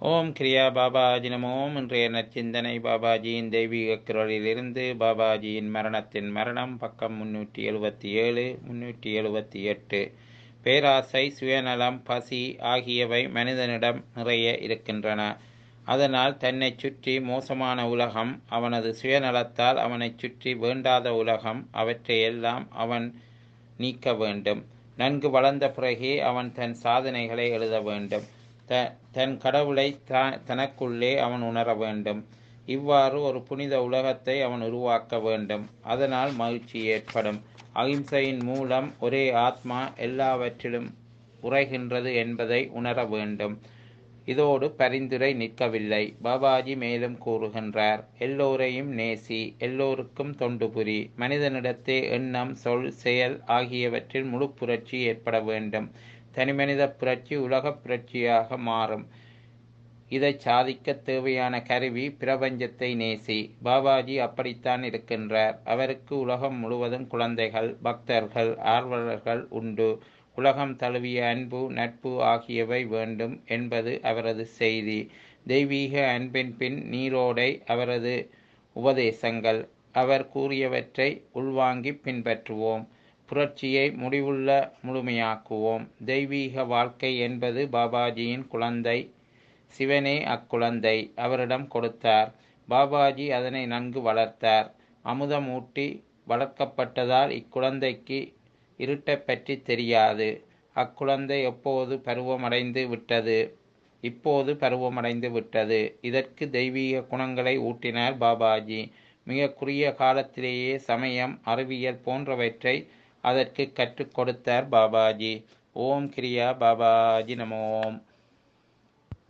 ஓம் கிரியா பாபாஜி நமோம் இன்றைய நச்சிந்தனை பாபாஜியின் தெய்வீக குரலிலிருந்து பாபாஜியின் மரணத்தின் மரணம் பக்கம் முன்னூற்றி எழுபத்தி ஏழு முன்னூற்றி எழுபத்தி எட்டு பேராசை சுயநலம் பசி ஆகியவை மனிதனிடம் நிறைய இருக்கின்றன அதனால் தன்னை சுற்றி மோசமான உலகம் அவனது சுயநலத்தால் அவனைச் சுற்றி வேண்டாத உலகம் அவற்றையெல்லாம் அவன் நீக்க வேண்டும் நன்கு வளர்ந்த பிறகே அவன் தன் சாதனைகளை எழுத வேண்டும் த தன் கடவுளை த தனக்குள்ளே அவன் உணர வேண்டும் இவ்வாறு ஒரு புனித உலகத்தை அவன் உருவாக்க வேண்டும் அதனால் மகிழ்ச்சி ஏற்படும் அகிம்சையின் மூலம் ஒரே ஆத்மா எல்லாவற்றிலும் உரைகின்றது என்பதை உணர வேண்டும் இதோடு பரிந்துரை நிற்கவில்லை பாபாஜி மேலும் கூறுகின்றார் எல்லோரையும் நேசி எல்லோருக்கும் தொண்டு புரி மனிதனிடத்தே எண்ணம் சொல் செயல் ஆகியவற்றில் முழு புரட்சி ஏற்பட வேண்டும் தனிமனித புரட்சி உலகப் புரட்சியாக மாறும் இதை சாதிக்க தேவையான கருவி பிரபஞ்சத்தை நேசி பாபாஜி அப்படித்தான் இருக்கின்றார் அவருக்கு உலகம் முழுவதும் குழந்தைகள் பக்தர்கள் ஆர்வலர்கள் உண்டு உலகம் தழுவிய அன்பு நட்பு ஆகியவை வேண்டும் என்பது அவரது செய்தி தெய்வீக அன்பின் பின் நீரோடை அவரது உபதேசங்கள் அவர் கூறியவற்றை உள்வாங்கி பின்பற்றுவோம் புரட்சியை முடிவுள்ள முழுமையாக்குவோம் தெய்வீக வாழ்க்கை என்பது பாபாஜியின் குழந்தை சிவனே அக்குழந்தை அவரிடம் கொடுத்தார் பாபாஜி அதனை நன்கு வளர்த்தார் அமுதமூட்டி வளர்க்கப்பட்டதால் இக்குழந்தைக்கு இருட்டை பற்றி தெரியாது அக்குழந்தை எப்போது பருவமடைந்து விட்டது இப்போது பருவமடைந்து விட்டது இதற்கு தெய்வீக குணங்களை ஊட்டினார் பாபாஜி மிக குறுகிய காலத்திலேயே சமயம் அறிவியல் போன்றவற்றை அதற்கு கற்றுக் கொடுத்தார் பாபாஜி ஓம் கிரியா பாபாஜி நமோம்